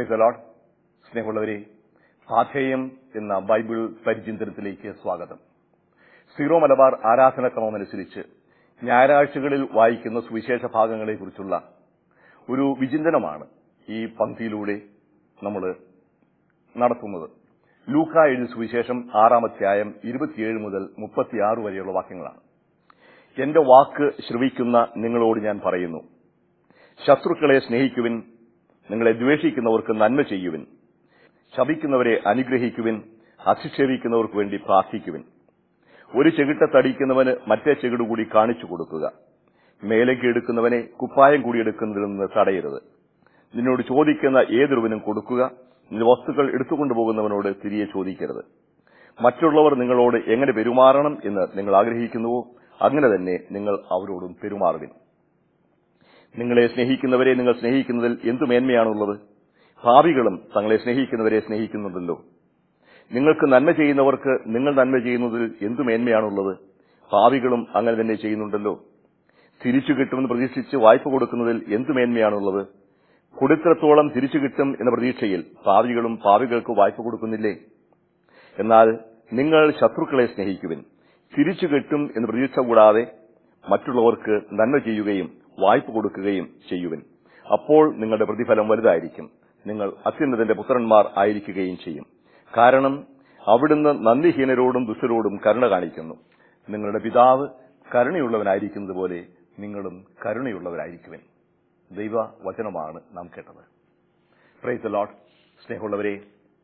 price load സ്നേഹമുള്ളവരെ പാഥേയം എന്ന Bible പരിചിന്തനത്തിലേക്ക് സ്വാഗതം സീറോ മലബാർ ആരാധനക്രമം അനുസരിച്ച് ഞായറാഴ്ചകളിൽ വായിക്കുന്ന സുവിശേഷ ഭാഗങ്ങളെക്കുറിച്ചുള്ള ഒരു വിചിന്തനമാണ് ഈ പങ്ക്തിയിലൂടെ നമ്മൾ നടത്തുന്നത് ലൂക്ക എഴുതിയ സുവിശേഷം ആറാം അധ്യായം ഇരുപത്തിയേഴ് മുതൽ മുപ്പത്തിയാറ് വരെയുള്ള വാക്യങ്ങളാണ് എന്റെ വാക്ക് ശ്രവിക്കുന്ന നിങ്ങളോട് ഞാൻ പറയുന്നു ശത്രുക്കളെ സ്നേഹിക്കുവിൻ നിങ്ങളെ ദ്വേഷിക്കുന്നവർക്ക് നന്മ ചെയ്യുവിൻ ശപിക്കുന്നവരെ അനുഗ്രഹിക്കുവിൻ അധിക്ഷേപിക്കുന്നവർക്ക് വേണ്ടി പ്രാർത്ഥിക്കുവിൻ ഒരു ചെകിട്ട തടിക്കുന്നവന് മറ്റേ ചെകിട് കൂടി കാണിച്ചു കൊടുക്കുക മേലേക്ക് എടുക്കുന്നവനെ കുപ്പായം കൂടി എടുക്കുന്നതിൽ നിന്ന് തടയരുത് നിന്നോട് ചോദിക്കുന്ന ഏതൊരുവനും കൊടുക്കുക നിന്റെ വസ്തുക്കൾ എടുത്തുകൊണ്ടുപോകുന്നവനോട് തിരികെ ചോദിക്കരുത് മറ്റുള്ളവർ നിങ്ങളോട് എങ്ങനെ പെരുമാറണം എന്ന് നിങ്ങൾ ആഗ്രഹിക്കുന്നുവോ അങ്ങനെ തന്നെ നിങ്ങൾ അവരോടും പെരുമാറുവിൻ നിങ്ങളെ സ്നേഹിക്കുന്നവരെ നിങ്ങൾ സ്നേഹിക്കുന്നതിൽ എന്തു മേന്മയാണുള്ളത് ഭാവികളും തങ്ങളെ സ്നേഹിക്കുന്നവരെ സ്നേഹിക്കുന്നുണ്ടല്ലോ നിങ്ങൾക്ക് നന്മ ചെയ്യുന്നവർക്ക് നിങ്ങൾ നന്മ ചെയ്യുന്നതിൽ എന്തു മേന്മയാണുള്ളത് ഭാവികളും അങ്ങനെ തന്നെ ചെയ്യുന്നുണ്ടല്ലോ തിരിച്ചു കിട്ടുമെന്ന് പ്രതീക്ഷിച്ച് വായ്പ കൊടുക്കുന്നതിൽ എന്തു മേന്മയാണുള്ളത് കൊടുത്തിടത്തോളം തിരിച്ചു കിട്ടും എന്ന പ്രതീക്ഷയിൽ ഭാവികളും ഭാവികൾക്ക് വായ്പ കൊടുക്കുന്നില്ലേ എന്നാൽ നിങ്ങൾ ശത്രുക്കളെ സ്നേഹിക്കുവിൻ തിരിച്ചു കിട്ടും എന്ന് പ്രതീക്ഷ കൂടാതെ മറ്റുള്ളവർക്ക് നന്മ ചെയ്യുകയും വായ്പ കൊടുക്കുകയും ചെയ്യുവിൻ അപ്പോൾ നിങ്ങളുടെ പ്രതിഫലം വലുതായിരിക്കും നിങ്ങൾ അത്യുന്നതന്റെ പുത്രന്മാർ ആയിരിക്കുകയും ചെയ്യും കാരണം അവിടുന്ന് നന്ദിഹീനരോടും ദുഷ്ടരോടും കരുണ കാണിക്കുന്നു നിങ്ങളുടെ പിതാവ് കരുണയുള്ളവനായിരിക്കുന്നത് പോലെ നിങ്ങളും കരുണയുള്ളവരായിരിക്കുവിൻ ദൈവ വചനമാണ് നാം കേട്ടത് പ്രൈസ് ലോട്ട് സ്നേഹമുള്ളവരെ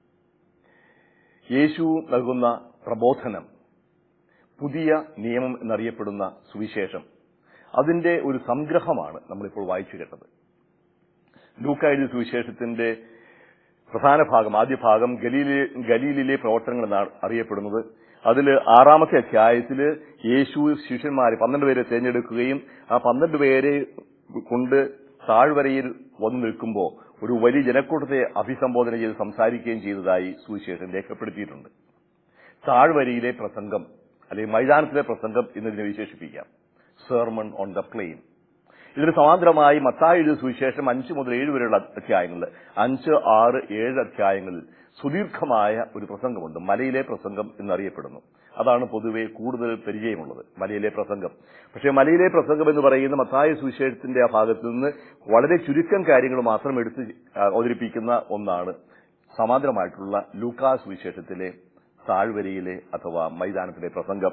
യേശു നൽകുന്ന പ്രബോധനം പുതിയ നിയമം എന്നറിയപ്പെടുന്ന സുവിശേഷം അതിന്റെ ഒരു സംഗ്രഹമാണ് നമ്മളിപ്പോൾ വായിച്ചു കേട്ടത് ലൂക്കായുടെ സുവിശേഷത്തിന്റെ പ്രധാന ഭാഗം ആദ്യ ഭാഗം ഗലീലെ ഗലീലിലെ പ്രവർത്തനങ്ങൾ എന്നാണ് അറിയപ്പെടുന്നത് അതിൽ ആറാമത്തെ അധ്യായത്തിൽ യേശു ശിഷ്യന്മാരെ പന്ത്രണ്ട് പേരെ തിരഞ്ഞെടുക്കുകയും ആ പന്ത്രണ്ട് പേരെ കൊണ്ട് താഴ്വരയിൽ വന്നു നിൽക്കുമ്പോൾ ഒരു വലിയ ജനക്കൂട്ടത്തെ അഭിസംബോധന ചെയ്ത് സംസാരിക്കുകയും ചെയ്തതായി സുവിശേഷം രേഖപ്പെടുത്തിയിട്ടുണ്ട് താഴ്വരയിലെ പ്രസംഗം അല്ലെങ്കിൽ മൈതാനത്തിലെ പ്രസംഗം എന്നതിനെ വിശേഷിപ്പിക്കാം സെർമൺ ഓൺ ദ പ്ലെയിൻ ഇതിന് സമാന്തരമായി മത്തായി എഴുതിയ സുവിശേഷം അഞ്ച് മുതൽ ഏഴ് വരെയുള്ള അധ്യായങ്ങളിൽ അഞ്ച് ആറ് ഏഴ് അധ്യായങ്ങളിൽ സുദീർഘമായ ഒരു പ്രസംഗമുണ്ട് മലയിലെ പ്രസംഗം എന്നറിയപ്പെടുന്നു അതാണ് പൊതുവെ കൂടുതൽ പരിചയമുള്ളത് മലയിലെ പ്രസംഗം പക്ഷേ മലയിലെ പ്രസംഗം എന്ന് പറയുന്ന മത്തായ സുവിശേഷത്തിന്റെ ആ ഭാഗത്ത് നിന്ന് വളരെ ചുരുക്കം കാര്യങ്ങൾ മാത്രം എടുത്ത് അവതരിപ്പിക്കുന്ന ഒന്നാണ് സമാന്തരമായിട്ടുള്ള ലൂക്കാ സുവിശേഷത്തിലെ താഴ്വരയിലെ അഥവാ മൈതാനത്തിലെ പ്രസംഗം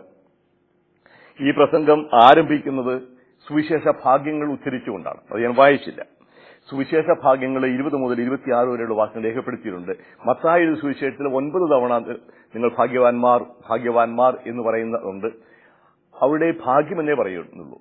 ഈ പ്രസംഗം ആരംഭിക്കുന്നത് സുവിശേഷ ഭാഗ്യങ്ങൾ ഉച്ചരിച്ചുകൊണ്ടാണ് അത് ഞാൻ വായിച്ചില്ല സുവിശേഷ ഭാഗ്യങ്ങൾ ഇരുപത് മുതൽ ഇരുപത്തിയാറ് വരെയുള്ള വാക്യങ്ങൾ രേഖപ്പെടുത്തിയിട്ടുണ്ട് മത്തായ സുവിശേഷത്തിൽ ഒൻപത് തവണ നിങ്ങൾ ഭാഗ്യവാന്മാർ ഭാഗ്യവാന്മാർ എന്ന് പറയുന്നുണ്ട് അവിടെ ഭാഗ്യമെന്നേ പറയുന്നുള്ളൂ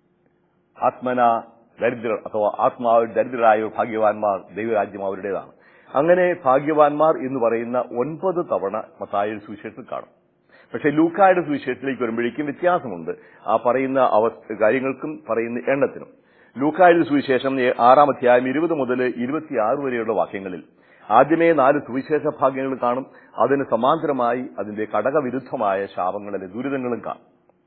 ആത്മന ദരിദ്രർ അഥവാ ആത്മാവ് ദരിദ്രരായ ഭാഗ്യവാന്മാർ ദൈവരാജ്യം അവരുടേതാണ് അങ്ങനെ ഭാഗ്യവാന്മാർ എന്ന് പറയുന്ന ഒൻപത് തവണ മത്തായ സുവിശേഷത്തിൽ കാണും പക്ഷെ ലൂക്കായുടെ സുവിശേഷത്തിലേക്ക് വരുമ്പോഴേക്കും വ്യത്യാസമുണ്ട് ആ പറയുന്ന കാര്യങ്ങൾക്കും പറയുന്ന എണ്ണത്തിനും ലൂക്കായുടെ സുവിശേഷം ആറാം അധ്യായം ഇരുപത് മുതൽ ഇരുപത്തിയാറ് വരെയുള്ള വാക്യങ്ങളിൽ ആദ്യമേ നാല് സുവിശേഷ ഭാഗ്യങ്ങൾ കാണും അതിന് സമാന്തരമായി അതിന്റെ ഘടകവിരുദ്ധമായ ശാപങ്ങളിലെ ദുരിതങ്ങളും കാണും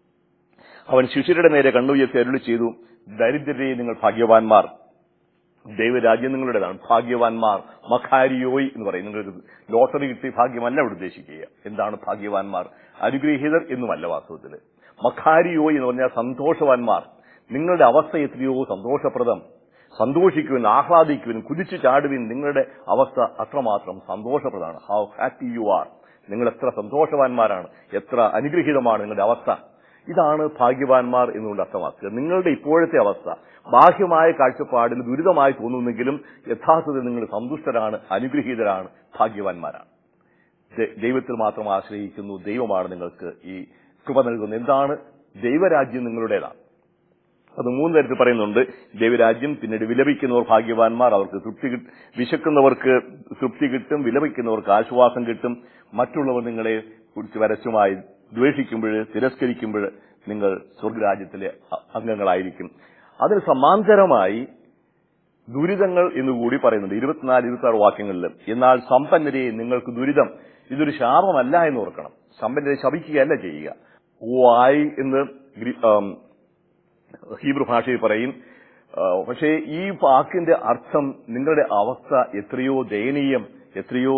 അവൻ ശിഷ്യരുടെ നേരെ കണ്ണുയർത്തി അരുളി ചെയ്തു ദരിദ്രരെ നിങ്ങൾ ഭാഗ്യവാന്മാർ ദൈവരാജ്യം നിങ്ങളുടേതാണ് ഭാഗ്യവാന്മാർ മഖാരിയോയ് എന്ന് പറയും നിങ്ങൾ ലോട്ടറി കിട്ടി ഭാഗ്യമല്ല ഇവിടെ ഉദ്ദേശിക്കുക എന്താണ് ഭാഗ്യവാന്മാർ അനുഗ്രഹീതർ എന്നുമല്ല വാസ്തവത്തിൽ മഖാരിയോയ് എന്ന് പറഞ്ഞാൽ സന്തോഷവാന്മാർ നിങ്ങളുടെ അവസ്ഥ എത്രയോ സന്തോഷപ്രദം സന്തോഷിക്കുവിൻ ആഹ്ലാദിക്കുവിൻ കുതിച്ചു ചാടുവിൻ നിങ്ങളുടെ അവസ്ഥ അത്രമാത്രം സന്തോഷപ്രദമാണ് ഹൗ ഹാപ്പി യു ആർ നിങ്ങൾ എത്ര സന്തോഷവാന്മാരാണ് എത്ര അനുഗ്രഹീതമാണ് നിങ്ങളുടെ അവസ്ഥ ഇതാണ് ഭാഗ്യവാന്മാർ എന്നുകൊണ്ട് അർത്ഥമാക്കുക നിങ്ങളുടെ ഇപ്പോഴത്തെ അവസ്ഥ ബാഹ്യമായ കാഴ്ചപ്പാടിൽ ദുരിതമായി തോന്നുന്നെങ്കിലും യഥാർത്ഥത്തിൽ നിങ്ങൾ സന്തുഷ്ടരാണ് അനുഗ്രഹീതരാണ് ഭാഗ്യവാന്മാരാണ് ദൈവത്തിൽ മാത്രം ആശ്രയിക്കുന്നു ദൈവമാണ് നിങ്ങൾക്ക് ഈ കൃപ നൽകുന്നത് എന്താണ് ദൈവരാജ്യം നിങ്ങളുടേതാണ് അത് മൂന്ന് തരത്തിൽ പറയുന്നുണ്ട് ദൈവരാജ്യം പിന്നീട് വിലപിക്കുന്നവർ ഭാഗ്യവാന്മാർ അവർക്ക് തൃപ്തി വിശക്കുന്നവർക്ക് തൃപ്തി കിട്ടും വിലപിക്കുന്നവർക്ക് ആശ്വാസം കിട്ടും മറ്റുള്ളവർ നിങ്ങളെ കുറിച്ച് വരച്ചുമായി ദ്വേഷിക്കുമ്പോൾ തിരസ്കരിക്കുമ്പോൾ നിങ്ങൾ സ്വർഗരാജ്യത്തിലെ അംഗങ്ങളായിരിക്കും അതിന് സമാന്തരമായി ദുരിതങ്ങൾ എന്നുകൂടി പറയുന്നുണ്ട് ഇരുപത്തിനാല് ഇരുപത്തി ആറ് വാക്യങ്ങളിൽ എന്നാൽ സമ്പന്നരെ നിങ്ങൾക്ക് ദുരിതം ഇതൊരു ശാപമല്ല എന്ന് ഓർക്കണം സമ്പന്നരെ ശപിക്കുകയല്ല ചെയ്യുക വായ് എന്ന് ഹീബ്രു ഭാഷയിൽ പറയും ആ, പക്ഷേ ഈ വാക്കിന്റെ അർത്ഥം നിങ്ങളുടെ അവസ്ഥ എത്രയോ ദയനീയം എത്രയോ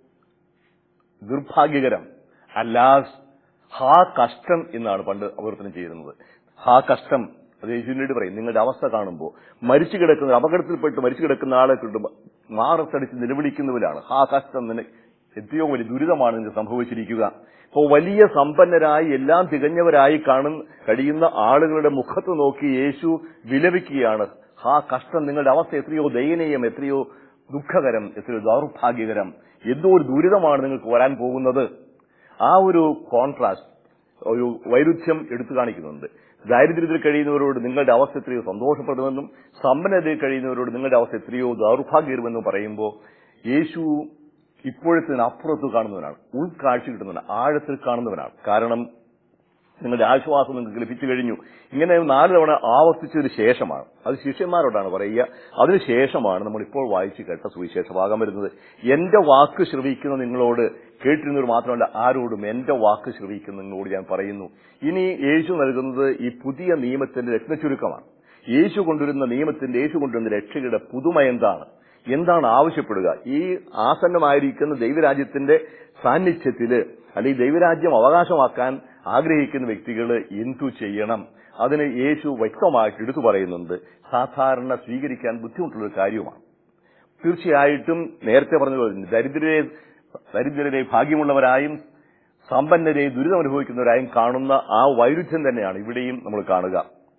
ദുർഭാഗ്യകരം അല്ലാസ് ഹാ കഷ്ടം എന്നാണ് പണ്ട് ആവർത്തനം ചെയ്യുന്നത് ഹാ കഷ്ടം അത് യേശുവിനോട് പറയും നിങ്ങളുടെ അവസ്ഥ കാണുമ്പോൾ മരിച്ചു കിടക്കുന്ന അപകടത്തിൽപ്പെട്ട് മരിച്ചു കിടക്കുന്ന ആളെ കിട്ടുമ്പോൾ മാറത്തടിച്ച് നിലവിളിക്കുന്നവരാണ് ഹാ കഷ്ടം നിന എത്രയോ വലിയ ദുരിതമാണ് നിങ്ങൾക്ക് സംഭവിച്ചിരിക്കുക ഇപ്പോൾ വലിയ സമ്പന്നരായി എല്ലാം തികഞ്ഞവരായി കാണുന്ന കഴിയുന്ന ആളുകളുടെ മുഖത്ത് നോക്കി യേശു വിലപിക്കുകയാണ് ഹാ കഷ്ടം നിങ്ങളുടെ അവസ്ഥ എത്രയോ ദയനീയം എത്രയോ ദുഃഖകരം എത്രയോ ദൗർഭാഗ്യകരം എന്തോ ഒരു ദുരിതമാണ് നിങ്ങൾക്ക് വരാൻ പോകുന്നത് ആ ഒരു കോൺട്രാസ്റ്റ് ഒരു വൈരുദ്ധ്യം എടുത്തു കാണിക്കുന്നുണ്ട് ദാരിദ്ര്യത്തിൽ കഴിയുന്നവരോട് നിങ്ങളുടെ അവസ്ഥ എത്രയോ സന്തോഷപ്രദമെന്നും സമ്പന്നതയിൽ കഴിയുന്നവരോട് നിങ്ങളുടെ അവസ്ഥ എത്രയോ ദൗർഭാഗ്യമെന്നും പറയുമ്പോൾ യേശു ഇപ്പോഴത്തെ അപ്പുറത്ത് കാണുന്നവനാണ് ഉൾക്കാഴ്ച കിട്ടുന്നവനാണ് ആഴത്തിൽ കാണുന്നവനാണ് കാരണം നിങ്ങളുടെ ആശ്വാസം നിങ്ങൾക്ക് ലഭിച്ചു കഴിഞ്ഞു ഇങ്ങനെ നാല് തവണ ആവർത്തിച്ചതിന് ശേഷമാണ് അത് ശിഷ്യന്മാരോടാണ് പറയുക അതിനുശേഷമാണ് നമ്മൾ ഇപ്പോൾ വായിച്ചു കേട്ട സുവിശേഷ ഭാഗം വരുന്നത് എന്റെ വാക്ക് ശ്രവിക്കുന്ന നിങ്ങളോട് കേട്ടിരുന്നവർ മാത്രമല്ല ആരോടും എന്റെ വാക്ക് ശ്രവിക്കുന്ന നിങ്ങളോട് ഞാൻ പറയുന്നു ഇനി യേശു നൽകുന്നത് ഈ പുതിയ നിയമത്തിന്റെ രത്നചുരുക്കമാണ് യേശു കൊണ്ടുവരുന്ന നിയമത്തിന്റെ യേശു കൊണ്ടുവരുന്ന രക്ഷയുടെ പുതുമ എന്താണ് എന്താണ് ആവശ്യപ്പെടുക ഈ ആസന്നമായിരിക്കുന്ന ദൈവരാജ്യത്തിന്റെ സാന്നിധ്യത്തില് അല്ലെങ്കിൽ ദൈവരാജ്യം അവകാശമാക്കാൻ ആഗ്രഹിക്കുന്ന വ്യക്തികൾ എന്തു ചെയ്യണം അതിന് യേശു വ്യക്തമായിട്ട് എടുത്തു പറയുന്നുണ്ട് സാധാരണ സ്വീകരിക്കാൻ ബുദ്ധിമുട്ടുള്ള ഒരു കാര്യമാണ് തീർച്ചയായിട്ടും നേരത്തെ പറഞ്ഞ ദരിദ്രരെ ദരിദ്രരെ ഭാഗ്യമുള്ളവരായും സമ്പന്നരെ ദുരിതം അനുഭവിക്കുന്നവരായും കാണുന്ന ആ വൈരുദ്ധ്യം തന്നെയാണ് ഇവിടെയും നമ്മൾ കാണുക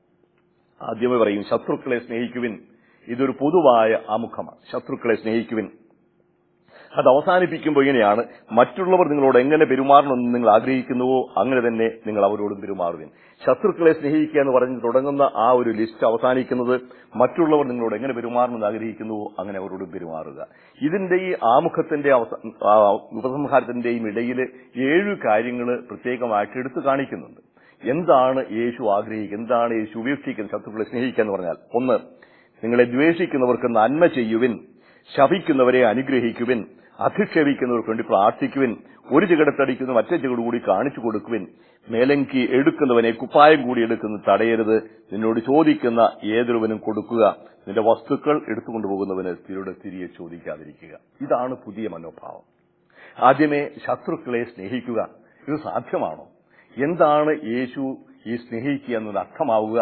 ആദ്യമേ പറയും ശത്രുക്കളെ സ്നേഹിക്കുവിൻ ഇതൊരു പൊതുവായ ആമുഖമാണ് ശത്രുക്കളെ സ്നേഹിക്കുവിൻ അത് അവസാനിപ്പിക്കുമ്പോൾ ഇങ്ങനെയാണ് മറ്റുള്ളവർ നിങ്ങളോട് എങ്ങനെ പെരുമാറണമെന്ന് നിങ്ങൾ ആഗ്രഹിക്കുന്നുവോ അങ്ങനെ തന്നെ നിങ്ങൾ അവരോടും പെരുമാറുവിൻ ശത്രുക്കളെ സ്നേഹിക്കുക എന്ന് പറഞ്ഞ് തുടങ്ങുന്ന ആ ഒരു ലിസ്റ്റ് അവസാനിക്കുന്നത് മറ്റുള്ളവർ നിങ്ങളോട് എങ്ങനെ പെരുമാറണമെന്ന് ആഗ്രഹിക്കുന്നുവോ അങ്ങനെ അവരോടും പെരുമാറുക ഇതിന്റെ ഈ ആമുഖത്തിന്റെ അവസ- ആ, ഉപസംഹാരത്തിന്റെയും ഇടയിൽ ഏഴ് കാര്യങ്ങൾ പ്രത്യേകമായിട്ട് എടുത്തു കാണിക്കുന്നുണ്ട് എന്താണ് യേശു ആഗ്രഹിക്കുന്നത് എന്താണ് യേശു ഉപേക്ഷിക്കുന്നത് ശത്രുക്കളെ സ്നേഹിക്കുക എന്ന് പറഞ്ഞാൽ ഒന്ന് നിങ്ങളെ ദ്വേഷിക്കുന്നവർക്ക് നന്മ ചെയ്യുവിൻ ശപിക്കുന്നവരെ അനുഗ്രഹിക്കുവിൻ അധിക്ഷേപിക്കുന്നവർക്ക് വേണ്ടി പ്രാർത്ഥിക്കുവിൻ ഒരു ചികടത്തടിക്കുന്ന മറ്റേ ചികട് കൂടി കാണിച്ചു കൊടുക്കുവിൻ മേലങ്കി എടുക്കുന്നവനെ കുപ്പായം കൂടി എടുക്കുന്നത് തടയരുത് നിന്നോട് ചോദിക്കുന്ന ഏതൊരുവനും കൊടുക്കുക നിന്റെ വസ്തുക്കൾ എടുത്തുകൊണ്ടുപോകുന്നവന് തിരുടെ തിരികെ ചോദിക്കാതിരിക്കുക ഇതാണ് പുതിയ മനോഭാവം ആദ്യമേ ശത്രുക്കളെ സ്നേഹിക്കുക ഇത് സാധ്യമാണോ എന്താണ് യേശു ഈ സ്നേഹിക്കുക എന്നത് അർത്ഥമാവുക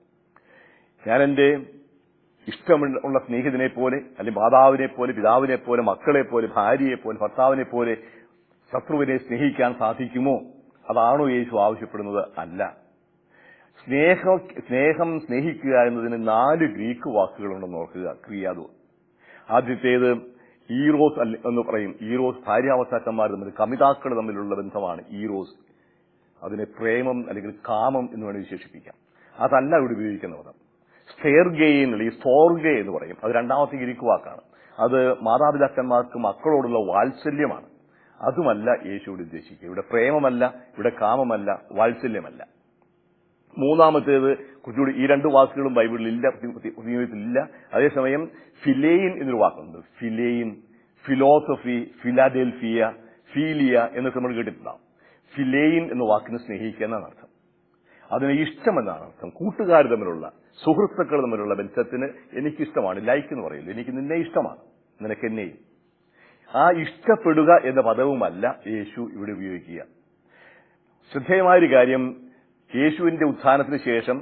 ഞാൻ എന്റെ ഇഷ്ടമുള്ള സ്നേഹിതനെ പോലെ അല്ലെങ്കിൽ മാതാവിനെ പോലെ പിതാവിനെ പോലെ മക്കളെ പോലെ ഭാര്യയെ പോലെ ഭർത്താവിനെ പോലെ ശത്രുവിനെ സ്നേഹിക്കാൻ സാധിക്കുമോ അതാണോ യേശു ആവശ്യപ്പെടുന്നത് അല്ല സ്നേഹ സ്നേഹം സ്നേഹിക്കുക എന്നതിന് നാല് ഗ്രീക്ക് വാക്കുകളുണ്ടെന്ന് ഓർക്കുക ക്രിയാതു ആദ്യത്തേത് ഈറോസ് അല്ല എന്ന് പറയും ഈറോസ് ഭാര്യാവസ്ഥാക്കന്മാർ തമ്മിൽ കമിതാക്കൾ തമ്മിലുള്ള ബന്ധമാണ് ഈറോസ് അതിനെ പ്രേമം അല്ലെങ്കിൽ കാമം എന്ന് വേണമെങ്കിൽ വിശേഷിപ്പിക്കാം അതല്ല ഇവിടെ ഉപയോഗിക്കുന്ന പദം സ്റ്റേർഗെയിൻ അല്ലെങ്കിൽ സ്തോർഗെ എന്ന് പറയും അത് രണ്ടാമത്തെ ഗ്രീക്ക് വാക്കാണ് അത് മാതാപിതാക്കന്മാർക്ക് മക്കളോടുള്ള വാത്സല്യമാണ് അതുമല്ല യേശു ഇവിടെ ഉദ്ദേശിക്കുക ഇവിടെ പ്രേമമല്ല ഇവിടെ കാമമല്ല വാത്സല്യമല്ല മൂന്നാമത്തേത് കുറച്ചുകൂടി ഈ രണ്ട് വാക്കുകളും ബൈബിളിൽ ഇല്ല ജീവിതത്തിലില്ല അതേസമയം ഫിലെയിൻ എന്നൊരു വാക്കുണ്ട് ഫിലെയിൻ ഫിലോസഫി ഫിലാഡൽഫിയ ഫീലിയ എന്നൊക്കെ നമ്മൾ കേട്ടിട്ടുണ്ടാവും ഫിലെയിൻ എന്ന വാക്കിന് സ്നേഹിക്കുക എന്നാണ് അർത്ഥം അതിന് ഇഷ്ടമെന്നാണ് അർത്ഥം കൂട്ടുകാർ തമ്മിലുള്ള സുഹൃത്തുക്കൾ തമ്മിലുള്ള ബന്ധത്തിന് എനിക്കിഷ്ടമാണ് ലൈക്ക് എന്ന് പറയുള്ളൂ എനിക്ക് നിന്നെ ഇഷ്ടമാണ് നിനക്ക് എന്നെയും ആ ഇഷ്ടപ്പെടുക എന്ന പദവുമല്ല യേശു ഇവിടെ ഉപയോഗിക്കുക ശ്രദ്ധേയമായൊരു കാര്യം യേശുവിന്റെ ഉത്ഥാനത്തിന് ശേഷം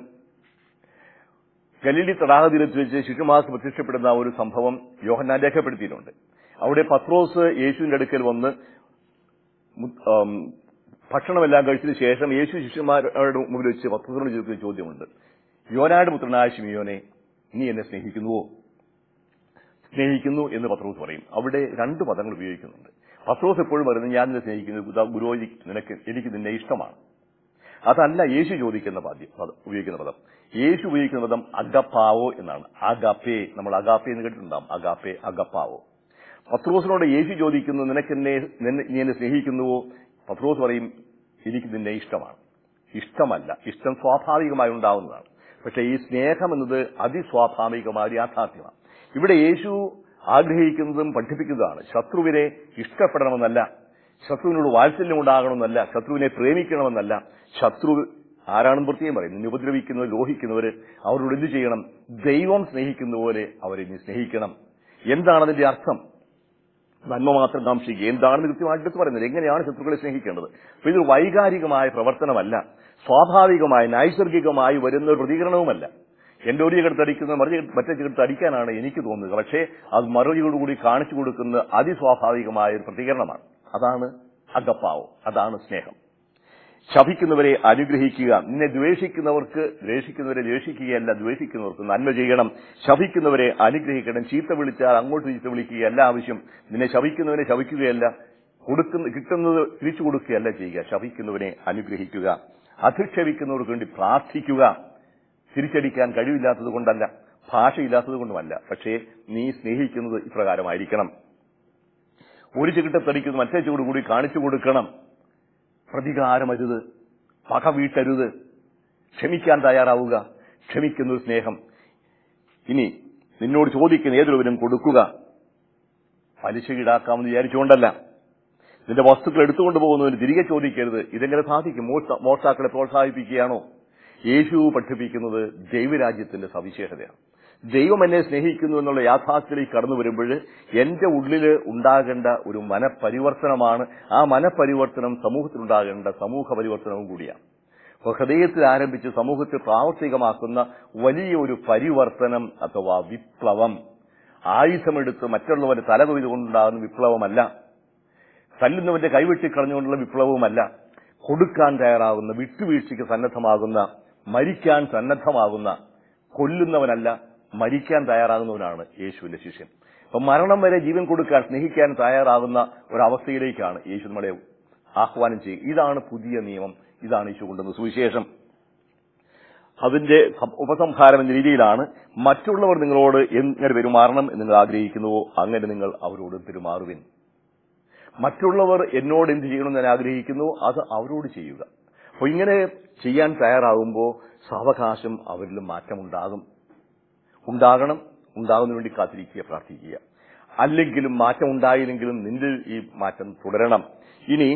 ഗലീലി തടാകതീരത്ത് വെച്ച് ശിശുമാർക്ക് പ്രത്യക്ഷപ്പെടുന്ന ഒരു സംഭവം യോഹന്നാൻ രേഖപ്പെടുത്തിയിട്ടുണ്ട് അവിടെ പത്രോസ് യേശുവിന്റെ അടുക്കൽ വന്ന് മു- ആം, ഭക്ഷണമെല്ലാം കഴിച്ചതിന് ശേഷം യേശു ശിഷ്യന്മാരുടെ മുമ്പിൽ വെച്ച് പത്രോസിനോട് ചോദിക്കുന്ന ചോദ്യമുണ്ട് യോനാട് പുത്രനായ ശിമിയോനെ നീ എന്നെ സ്നേഹിക്കുന്നുവോ സ്നേഹിക്കുന്നു എന്ന് പത്രോസ് പറയും അവിടെ രണ്ട് പദങ്ങൾ ഉപയോഗിക്കുന്നുണ്ട് പത്രോസ് എപ്പോഴും പറയുന്നത് ഞാൻ നിന്നെ സ്നേഹിക്കുന്നു ഗുദ- ഗുരുവോജി നിനക്ക് എനിക്ക് നിന്നെ ഇഷ്ടമാണ് അതല്ല യേശു ചോദിക്കുന്ന പദ്യം പദം ഉപയോഗിക്കുന്ന പദം യേശു ഉപയോഗിക്കുന്ന പദം അഗപ്പാവോ എന്നാണ് അഗാപ്പേ നമ്മൾ അഗാപ്പേ എന്ന് കേട്ടിട്ടുണ്ടാവും അഗാപ്പേ അഗപ്പാവോ പത്രോസിനോട് യേശു ചോദിക്കുന്നു നിനക്ക് എന്നെ നിന്നെ- നീ എന്നെ സ്നേഹിക്കുന്നുവോ പത്രോസ് പറയും എനിക്ക് നിന്നെ ഇഷ്ടമാണ് ഇഷ്ടമല്ല ഇഷ്ടം സ്വാഭാവികമായി ഉണ്ടാവുന്നതാണ് പക്ഷേ ഈ സ്നേഹം എന്നത് അതിസ്വാഭാവികമായ ഒരു യാഥാർത്ഥ്യമാണ് ഇവിടെ യേശു ആഗ്രഹിക്കുന്നതും പഠിപ്പിക്കുന്നതാണ് ശത്രുവിനെ ഇഷ്ടപ്പെടണമെന്നല്ല ശത്രുവിനോട് വാത്സല്യം ഉണ്ടാകണമെന്നല്ല ശത്രുവിനെ പ്രേമിക്കണമെന്നല്ല ശത്രു ആരാണെന്ന് പ്രത്യേകം പറയും നിന്നെ ഉപദ്രവിക്കുന്നവർ ദ്രോഹിക്കുന്നവര് അവരോട് എന്ത് ചെയ്യണം ദൈവം സ്നേഹിക്കുന്ന പോലെ അവരെ നീ സ്നേഹിക്കണം എന്താണ് അതിന്റെ അർത്ഥം നന്മ മാത്രം കാംക്ഷിക്കുക എന്താണെന്ന് കൃത്യമായിട്ട് എടുത്ത് പറയുന്നത് എങ്ങനെയാണ് ശത്രുക്കളെ സ്നേഹിക്കേണ്ടത് അപ്പൊ ഇത് വൈകാരികമായ പ്രവർത്തനമല്ല സ്വാഭാവികമായി നൈസർഗികമായി വരുന്ന ഒരു പ്രതികരണവുമല്ല എന്റെ ഒരു ചികിത്സ അടിക്കുന്ന മറു മറ്റേ ചികിത്സ അടിക്കാനാണ് എനിക്ക് തോന്നുന്നത് പക്ഷേ അത് മറുചിയോടുകൂടി കാണിച്ചു കൊടുക്കുന്ന അതിസ്വാഭാവികമായ ഒരു പ്രതികരണമാണ് അതാണ് അഗപ്പാവ് അതാണ് സ്നേഹം ശപിക്കുന്നവരെ അനുഗ്രഹിക്കുക നിന്നെ ദ്വേഷിക്കുന്നവർക്ക് ദ്വേഷിക്കുന്നവരെ ദ്വേഷിക്കുകയല്ല ദ്വേഷിക്കുന്നവർക്ക് നന്മ ചെയ്യണം ശപിക്കുന്നവരെ അനുഗ്രഹിക്കണം ചീത്ത വിളിച്ചാൽ അങ്ങോട്ട് ചീത്ത വിളിക്കുകയല്ല ആവശ്യം നിന്നെ ശപിക്കുന്നവനെ ശപിക്കുകയല്ല കൊടുക്കുന്ന കിട്ടുന്നത് തിരിച്ചു കൊടുക്കുകയല്ല ചെയ്യുക ശപിക്കുന്നവനെ അനുഗ്രഹിക്കുക അധിക്ഷേപിക്കുന്നവർക്ക് വേണ്ടി പ്രാർത്ഥിക്കുക തിരിച്ചടിക്കാൻ കഴിവില്ലാത്തത് കൊണ്ടല്ല ഭാഷയില്ലാത്തത് കൊണ്ടുമല്ല പക്ഷേ നീ സ്നേഹിക്കുന്നത് ഇപ്രകാരമായിരിക്കണം ഒരു ചികിട്ടത്തടിക്കുന്ന മറ്റേ ചുവട് കൂടി കാണിച്ചു കൊടുക്കണം പ്രതികാരമരുത് പക വീട്ടരുത് ക്ഷമിക്കാൻ തയ്യാറാവുക ക്ഷമിക്കുന്ന ഒരു സ്നേഹം ഇനി നിന്നോട് ചോദിക്കുന്ന ഏതൊരുവരും കൊടുക്കുക പലിശ ഈടാക്കാമെന്ന് വിചാരിച്ചുകൊണ്ടല്ല നിന്റെ വസ്തുക്കൾ എടുത്തുകൊണ്ട് പോകുന്നതിന് തിരികെ ചോദിക്കരുത് ഇതെങ്ങനെ സാധിക്കും മോഷ്ടാ- മോഷ്ടാക്കളെ പ്രോത്സാഹിപ്പിക്കുകയാണോ യേശു പഠിപ്പിക്കുന്നത് ദൈവരാജ്യത്തിന്റെ സവിശേഷതയാണ് ദൈവം എന്നെ സ്നേഹിക്കുന്നു എന്നുള്ള യാഥാർത്ഥ്യത്തിലേക്ക് കടന്നു വരുമ്പോൾ എന്റെ ഉള്ളില് ഉണ്ടാകേണ്ട ഒരു മനപരിവർത്തനമാണ് ആ മനപരിവർത്തനം സമൂഹത്തിലുണ്ടാകേണ്ട സമൂഹ പരിവർത്തനവും കൂടിയാണ് അപ്പോൾ ഹൃദയത്തിൽ ആരംഭിച്ച് സമൂഹത്തിൽ പ്രാവർത്തികമാക്കുന്ന വലിയ ഒരു പരിവർത്തനം അഥവാ വിപ്ലവം ആയുധമെടുത്ത് മറ്റുള്ളവരെ തലകൊയ്തുകൊണ്ടുണ്ടാകുന്ന വിപ്ലവമല്ല തല്ലുന്നവന്റെ കൈവെട്ടിക്കളഞ്ഞുകൊണ്ടുള്ള വിപ്ലവവുമല്ല കൊടുക്കാൻ തയ്യാറാകുന്ന വിട്ടുവീഴ്ചയ്ക്ക് സന്നദ്ധമാകുന്ന മരിക്കാൻ സന്നദ്ധമാകുന്ന കൊല്ലുന്നവനല്ല മരിക്കാൻ തയ്യാറാകുന്നവനാണ് യേശുവിന്റെ ശിഷ്യൻ അപ്പൊ മരണം വരെ ജീവൻ കൊടുക്കാൻ സ്നേഹിക്കാൻ തയ്യാറാകുന്ന ഒരവസ്ഥയിലേക്കാണ് യേശു നമ്മളെ ആഹ്വാനം ചെയ്യുക ഇതാണ് പുതിയ നിയമം ഇതാണ് യേശു കൊണ്ടുവന്ന സുവിശേഷം അതിന്റെ സം- ഉപസംഹാരം എന്ന രീതിയിലാണ് മറ്റുള്ളവർ നിങ്ങളോട് എങ്ങനെ പെരുമാറണം എന്ന് നിങ്ങൾ ആഗ്രഹിക്കുന്നുവോ അങ്ങനെ നിങ്ങൾ അവരോട് പെരുമാറുവിൻ മറ്റുള്ളവർ എന്നോട് എന്ത് ചെയ്യണമെന്ന് ഞാൻ ആഗ്രഹിക്കുന്നു അത് അവരോട് ചെയ്യുക അപ്പൊ ഇങ്ങനെ ചെയ്യാൻ തയ്യാറാകുമ്പോൾ സാവകാശം അവരിലും മാറ്റമുണ്ടാകും ഉണ്ടാകണം ഉണ്ടാകുന്നതിന് വേണ്ടി കാത്തിരിക്കുക പ്രാർത്ഥിക്കുക അല്ലെങ്കിലും മാറ്റം ഉണ്ടായില്ലെങ്കിലും നിന്റെ ഈ മാറ്റം തുടരണം ഇനി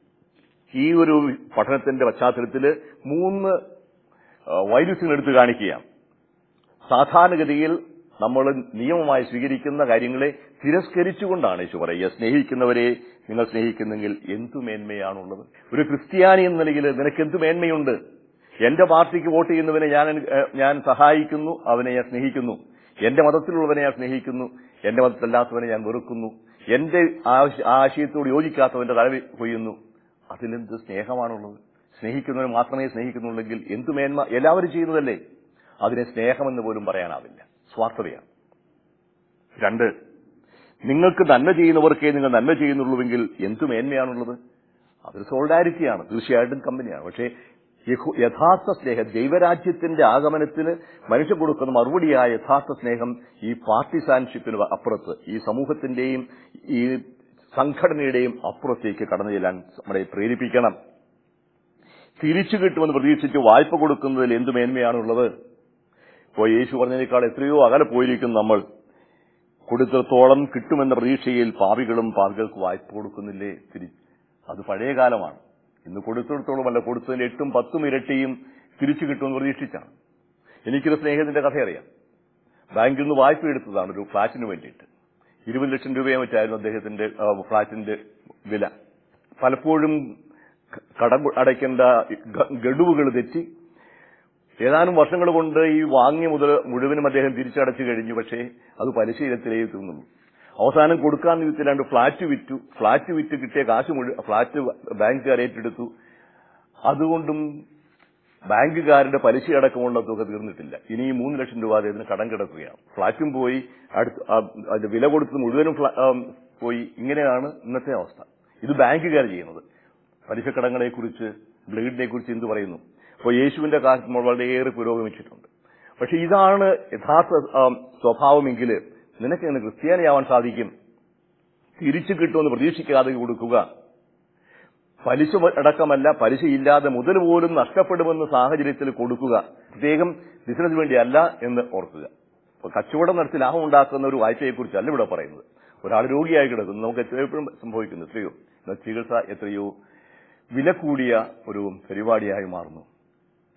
ഈ ഒരു പഠനത്തിന്റെ പശ്ചാത്തലത്തിൽ മൂന്ന് ആ, വൈരുദ്ധ്യങ്ങൾ എടുത്തു കാണിക്കുകയാണ് സാധാരണഗതിയിൽ നമ്മൾ നിയമമായി സ്വീകരിക്കുന്ന കാര്യങ്ങളെ തിരസ്കരിച്ചുകൊണ്ടാണ് യേശു പറയുക സ്നേഹിക്കുന്നവരെ നിങ്ങൾ സ്നേഹിക്കുന്നെങ്കിൽ എന്തു മേന്മയാണുള്ളത് ഒരു ക്രിസ്ത്യാനി എന്ന നിലയിൽ നിനക്ക് എന്തു മേന്മയുണ്ട് എന്റെ പാർട്ടിക്ക് വോട്ട് ചെയ്യുന്നവനെ ഞാൻ ഏഹ്, ഞാൻ സഹായിക്കുന്നു അവനെ ഞാൻ സ്നേഹിക്കുന്നു എന്റെ മതത്തിലുള്ളവനെ ഞാൻ സ്നേഹിക്കുന്നു എന്റെ മതത്തിലല്ലാത്തവനെ ഞാൻ വെറുക്കുന്നു എന്റെ ആശ- ആശയത്തോട് യോജിക്കാത്തവന്റെ തല കൊയ്യുന്നു അതിലെന്ത് സ്നേഹമാണുള്ളത് സ്നേഹിക്കുന്നവനെ മാത്രമേ സ്നേഹിക്കുന്നുള്ളെങ്കിൽ എന്തു മേന്മ എല്ലാവരും ചെയ്യുന്നതല്ലേ അതിനെ സ്നേഹമെന്ന് പോലും പറയാനാവില്ല സ്വാർത്ഥതയാണ് രണ്ട് നിങ്ങൾക്ക് നന്മ ചെയ്യുന്നവർക്കേ നിങ്ങൾ നന്മ ചെയ്യുന്നുള്ളൂവെങ്കിൽ എന്തു മേന്മയാണുള്ളത് അതൊരു സോൾഡാരിറ്റിയാണ് തീർച്ചയായിട്ടും കമ്പനിയാണ് പക്ഷേ യഹു- യഥാർത്ഥ സ്നേഹം ദൈവരാജ്യത്തിന്റെ ആഗമനത്തിന് മനുഷ്യൻ കൊടുക്കുന്ന മറുപടിയായ യഥാർത്ഥ സ്നേഹം ഈ പാർട്ടിസാൻഷിപ്പിന് അപ്പുറത്ത് ഈ സമൂഹത്തിന്റെയും ഈ സംഘടനയുടെയും അപ്പുറത്തേക്ക് കടന്നു ചെല്ലാൻ നമ്മളെ പ്രേരിപ്പിക്കണം തിരിച്ചു കിട്ടുമെന്ന് പ്രതീക്ഷിച്ച് വായ്പ കൊടുക്കുന്നതിൽ എന്ത് മേന്മയാണുള്ളത് ഇപ്പോൾ യേശു പറഞ്ഞതിനേക്കാൾ എത്രയോ അകലെ പോയിരിക്കും നമ്മൾ കൊടുത്തിടത്തോളം കിട്ടുമെന്ന പ്രതീക്ഷയിൽ പാപികളും പാപികൾക്ക് വായ്പ കൊടുക്കുന്നില്ലേ തിരി അത് പഴയ കാലമാണ് ഇന്ന് കൊടുത്തിടത്തോളമല്ല കൊടുത്തതിന്റെ എട്ടും പത്തും ഇരട്ടിയും തിരിച്ചു കിട്ടുമെന്ന് പ്രതീക്ഷിച്ചാണ് എനിക്കൊരു സ്നേഹത്തിന്റെ കഥ അറിയാം ബാങ്കിൽ നിന്ന് വായ്പ എടുത്തതാണ് ഒരു ഫ്ളാറ്റിന് വേണ്ടിയിട്ട് ഇരുപത് ലക്ഷം രൂപയെ മറ്റായിരുന്നു അദ്ദേഹത്തിന്റെ ആ, ഫ്ളാറ്റിന്റെ വില പലപ്പോഴും ക- കടം അടയ്ക്കേണ്ട ഗ- ഗഡുവുകൾ തെറ്റി ഏതാനും വർഷങ്ങൾ കൊണ്ട് ഈ വാങ്ങിയ മുതൽ മുഴുവനും അദ്ദേഹം തിരിച്ചടച്ചു കഴിഞ്ഞു പക്ഷേ അത് പലിശ ഇനത്തിലേ തീർന്നുള്ളൂ അവസാനം കൊടുക്കാൻ വിത്തില്ലാണ്ട് ഫ്ളാറ്റ് വിറ്റു ഫ്ളാറ്റ് വിറ്റ് കിട്ടിയ കാശ് മുഴുവൻ ഫ്ളാറ്റ് ബാങ്കുകാർ ഏറ്റെടുത്തു അതുകൊണ്ടും ബാങ്കുകാരുടെ പലിശ അടക്കമുള്ള തുക തീർന്നിട്ടില്ല ഇനി ഈ മൂന്ന് ലക്ഷം രൂപ അദ്ദേഹത്തിന് കടം കിടക്കുകയാണ് ഫ്ളാറ്റും പോയി അടുത്ത് ആ, അതിന്റെ വില കൊടുത്ത് മുഴുവനും ഫ്ളാ- ആ, പോയി ഇങ്ങനെയാണ് ഇന്നത്തെ അവസ്ഥ ഇത് ബാങ്കുകാർ ചെയ്യുന്നത് പലിശക്കടങ്ങളെ കുറിച്ച് ബ്ലേഡിനെ കുറിച്ച് എന്ത് പറയുന്നു അപ്പോൾ യേശുവിന്റെ കാലത്ത് നമ്മൾ വളരെയേറെ പുരോഗമിച്ചിട്ടുണ്ട് പക്ഷെ ഇതാണ് യഥാർത്ഥ ആ, സ്വഭാവമെങ്കിൽ നിനക്ക് എങ്ങനെ ക്രിസ്ത്യാനിയാവാൻ സാധിക്കും തിരിച്ചു കിട്ടുമെന്ന് പ്രതീക്ഷിക്കാതെ കൊടുക്കുക പലിശ അടക്കമല്ല പലിശയില്ലാതെ മുതൽ പോലും നഷ്ടപ്പെടുമെന്ന സാഹചര്യത്തിൽ കൊടുക്കുക പ്രത്യേകം ബിസിനസ് വേണ്ടിയല്ല എന്ന് ഓർക്കുക ഇപ്പൊ കച്ചവടം നടത്തി ലാഭം ഉണ്ടാക്കുന്ന ഒരു വായ്പയെക്കുറിച്ചല്ല ഇവിടെ പറയുന്നത് ഒരാൾ രോഗിയായി കിടക്കുന്നു നമുക്ക് എപ്പോഴും സംഭവിക്കുന്നു എത്രയോ എന്നാൽ ചികിത്സ എത്രയോ വില കൂടിയ ഒരു പരിപാടിയായി മാറുന്നു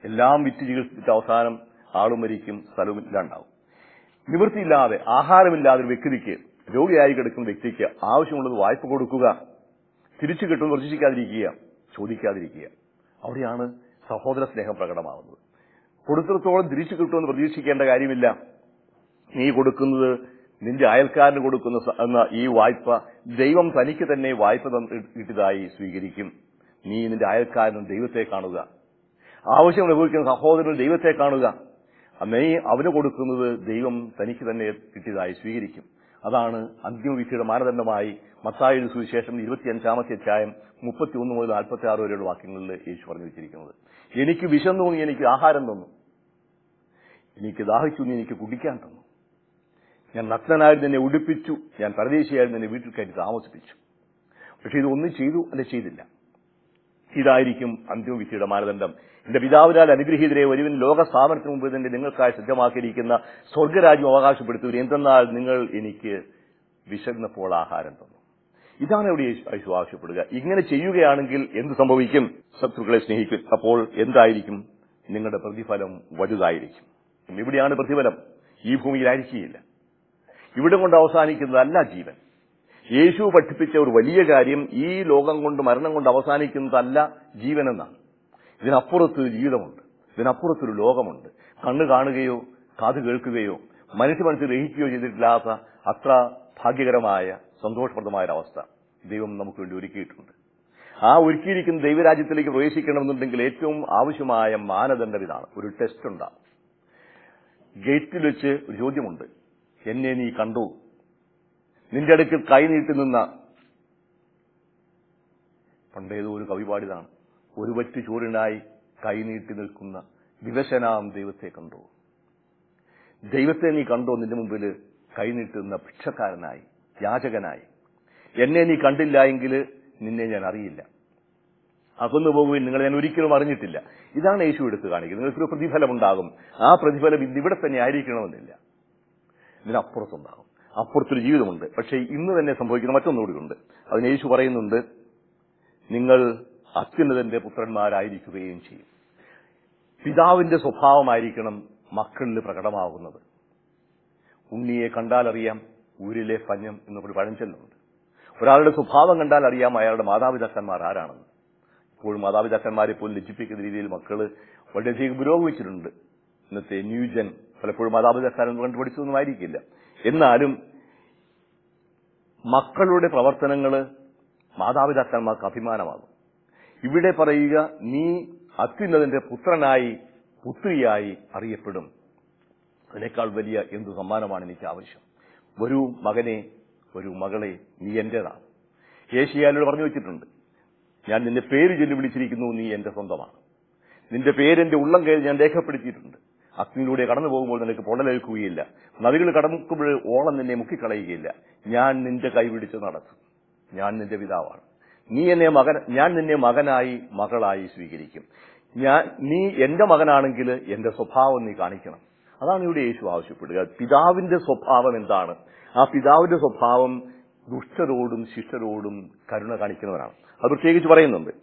എല്ലാം വിറ്റ് ചികിത്സിച്ചിട്ട് അവസാനം ആളും മരിക്കും സ്ഥലവും ഇല്ലാണ്ടാവും നിവൃത്തിയില്ലാതെ ആഹാരമില്ലാതെ ഒരു വ്യക്തിക്ക് രോഗിയായി കിടക്കുന്ന വ്യക്തിക്ക് ആവശ്യമുള്ളത് വായ്പ കൊടുക്കുക തിരിച്ചു കിട്ടുമെന്ന് പ്രതീക്ഷിക്കാതിരിക്കുക ചോദിക്കാതിരിക്കുക അവിടെയാണ് സഹോദര സ്നേഹം പ്രകടമാവുന്നത് കൊടുത്തിടത്തോളം തിരിച്ചു കിട്ടുമെന്ന് പ്രതീക്ഷിക്കേണ്ട കാര്യമില്ല നീ കൊടുക്കുന്നത് നിന്റെ അയൽക്കാരന് കൊടുക്കുന്ന സ- എന്ന ഈ വായ്പ ദൈവം തനിക്ക് തന്നെ വായ്പ തന്ന് ഇട്ടതായി സ്വീകരിക്കും നീ നിന്റെ അയൽക്കാരനും ദൈവത്തെ കാണുക ആവശ്യം അനുഭവിക്കുന്ന സഹോദരൻ ദൈവത്തെ കാണുക നീ അവന് കൊടുക്കുന്നത് ദൈവം തനിക്ക് തന്നെ കിട്ടിയതായി സ്വീകരിക്കും അതാണ് അന്തിമവിധിയുടെ മാനദണ്ഡമായി മത്തായുടെ സുവിശേഷം ഇരുപത്തിയഞ്ചാമത്തെ അധ്യായം മുപ്പത്തിയൊന്ന് മുതൽ നാൽപ്പത്തി ആറ് വരെയുള്ള വാക്യങ്ങളിൽ യേശു പറഞ്ഞു വെച്ചിരിക്കുന്നത് എനിക്ക് വിശന്നു നീ എനിക്ക് ആഹാരം തന്നു എനിക്ക് ദാഹിച്ചു നീ എനിക്ക് കുടിക്കാൻ തന്നു ഞാൻ നഗ്നനായിരുന്നു എന്നെ ഉടുപ്പിച്ചു ഞാൻ പരദേശിയായിരുന്നു എന്നെ വീട്ടിൽ കയറ്റി താമസിപ്പിച്ചു പക്ഷെ ഇത് ഒന്നും ചെയ്തു അല്ലെ ചെയ്തില്ല ഇതായിരിക്കും അന്തിമവിധിയുടെ മാനദണ്ഡം എന്റെ പിതാവിനാൽ അനുഗ്രഹീതരെ ഒരുവൻ ലോക സ്ഥാപനത്തിന് മുമ്പ് തന്നെ നിങ്ങൾക്കായി സജ്ജമാക്കിയിരിക്കുന്ന സ്വർഗരാജ്യം അവകാശപ്പെടുത്തുവിൻ എന്തെന്നാൽ നിങ്ങൾ എനിക്ക് വിശന്നപ്പോൾ ആഹാരം തന്നു ഇതാണ് ഇവിടെ യേശു യേശു ആവശ്യപ്പെടുക ഇങ്ങനെ ചെയ്യുകയാണെങ്കിൽ എന്ത് സംഭവിക്കും ശത്രുക്കളെ സ്നേഹിക്കും അപ്പോൾ എന്തായിരിക്കും നിങ്ങളുടെ പ്രതിഫലം വലുതായിരിക്കും ഇവിടെയാണ് പ്രതിഫലം ഈ ഭൂമിയിലായിരിക്കുകയില്ല ഇവിടെ കൊണ്ട് അവസാനിക്കുന്നതല്ല ജീവൻ യേശു പഠിപ്പിച്ച ഒരു വലിയ കാര്യം ഈ ലോകം കൊണ്ട് മരണം കൊണ്ട് അവസാനിക്കുന്നതല്ല ജീവനെന്നാണ് ഇതിനപ്പുറത്ത് ജീവിതമുണ്ട് ഇതിനപ്പുറത്തൊരു ലോകമുണ്ട് കണ്ണ് കാണുകയോ കാത് കേൾക്കുകയോ മനുഷ്യ മനസ്സിൽ ഗ്രഹിക്കുകയോ ചെയ്തിട്ടില്ലാത്ത അത്ര ഭാഗ്യകരമായ സന്തോഷപ്രദമായ ഒരു അവസ്ഥ ദൈവം നമുക്ക് വേണ്ടി ഒരുക്കിയിട്ടുണ്ട് ആ ഒരുക്കിയിരിക്കുന്ന ദൈവരാജ്യത്തിലേക്ക് പ്രവേശിക്കണമെന്നുണ്ടെങ്കിൽ ഏറ്റവും ആവശ്യമായ മാനദണ്ഡം ഇതാണ് ഒരു ടെസ്റ്റ് ഉണ്ടാവും ഗേറ്റിൽ വെച്ച് ഒരു ചോദ്യമുണ്ട് എന്നെ നീ കണ്ടു നിന്റെ അടുക്കൽ കൈ നീട്ടി നിന്ന പണ്ടേതോ ഒരു കവി പാടിയതാണ് ഒരു വറ്റ് ചോറിനായി കൈ നീട്ടി നിൽക്കുന്ന വിവശനാം ദൈവത്തെ കണ്ടു ദൈവത്തെ നീ കണ്ടോ നിന്റെ മുമ്പിൽ കൈ നീട്ടുന്ന ഭിക്ഷക്കാരനായി യാചകനായി എന്നെ നീ കണ്ടില്ല എങ്കിൽ നിന്നെ ഞാൻ അറിയില്ല അകന്നു പോകുകയും നിങ്ങളെ ഞാൻ ഒരിക്കലും അറിഞ്ഞിട്ടില്ല ഇതാണ് യേശു എടുത്ത് കാണിക്കുന്നത് നിങ്ങൾക്കൊരു പ്രതിഫലമുണ്ടാകും ആ പ്രതിഫലം ഇന്ന് ഇവിടെ തന്നെ ആയിരിക്കണമെന്നില്ല ഇതിനപ്പുറത്തുണ്ടാകും അപ്പുറത്തൊരു ജീവിതമുണ്ട് പക്ഷേ ഇന്ന് തന്നെ സംഭവിക്കുന്ന മറ്റൊന്നുകൂടി ഉണ്ട് അതിന് യേശു പറയുന്നുണ്ട് നിങ്ങൾ അത്യുന്നതന്റെ പുത്രന്മാരായിരിക്കുകയും ചെയ്യും പിതാവിന്റെ സ്വഭാവമായിരിക്കണം മക്കളിൽ പ്രകടമാകുന്നത് ഉണ്ണിയെ കണ്ടാലറിയാം ഊരിലെ പഞ്ഞം എന്നൊരു പഴഞ്ചൊല്ലുണ്ട് ഒരാളുടെ സ്വഭാവം കണ്ടാൽ അറിയാം അയാളുടെ മാതാപിതാക്കന്മാർ ആരാണെന്ന് ഇപ്പോഴും മാതാപിതാക്കന്മാരെ പോലും ലജ്ജിപ്പിക്കുന്ന രീതിയിൽ മക്കള് വളരെയധികം പുരോഗമിച്ചിട്ടുണ്ട് ഇന്നത്തെ ന്യൂജൻ പലപ്പോഴും മാതാപിതാക്കാരൊന്നും കണ്ടുപിടിച്ചതൊന്നും ആയിരിക്കില്ല എന്നാലും മക്കളുടെ പ്രവർത്തനങ്ങൾ മാതാപിതാക്കന്മാർക്ക് അഭിമാനമാകും ഇവിടെ പറയുക നീ അത്യുന്നതിന്റെ പുത്രനായി പുത്രിയായി അറിയപ്പെടും അതിനേക്കാൾ വലിയ എന്തു സമ്മാനമാണ് എനിക്ക് ആവശ്യം ഒരു മകനെ ഒരു മകളെ നീ എന്റേതാണ് ഏഷ്യാലോട് പറഞ്ഞു വെച്ചിട്ടുണ്ട് ഞാൻ നിന്റെ പേര് ചൊല്ലി വിളിച്ചിരിക്കുന്നു നീ എന്റെ സ്വന്തമാണ് നിന്റെ പേരെന്റെ ഉള്ളം കയറി ഞാൻ രേഖപ്പെടുത്തിയിട്ടുണ്ട് അഗ്നിയിലൂടെ കടന്നു പോകുമ്പോൾ നിനക്ക് പൊടലേൽക്കുകയില്ല നദികൾ കടക്കുമ്പോൾ ഓളം നിന്നെ മുക്കിക്കളയുകയില്ല ഞാൻ നിന്റെ കൈപിടിച്ച് നടത്തും ഞാൻ നിന്റെ പിതാവാണ് നീ എന്നെ മകൻ ഞാൻ നിന്നെ മകനായി മകളായി സ്വീകരിക്കും ഞാൻ നീ എന്റെ മകനാണെങ്കിൽ എന്റെ സ്വഭാവം നീ കാണിക്കണം അതാണ് ഇവിടെ യേശു ആവശ്യപ്പെടുക പിതാവിന്റെ സ്വഭാവം എന്താണ് ആ പിതാവിന്റെ സ്വഭാവം ദുഷ്ടരോടും ശിഷ്ടരോടും കരുണ കാണിക്കുന്നവരാണ് അത് പ്രത്യേകിച്ച് പറയുന്നുണ്ട്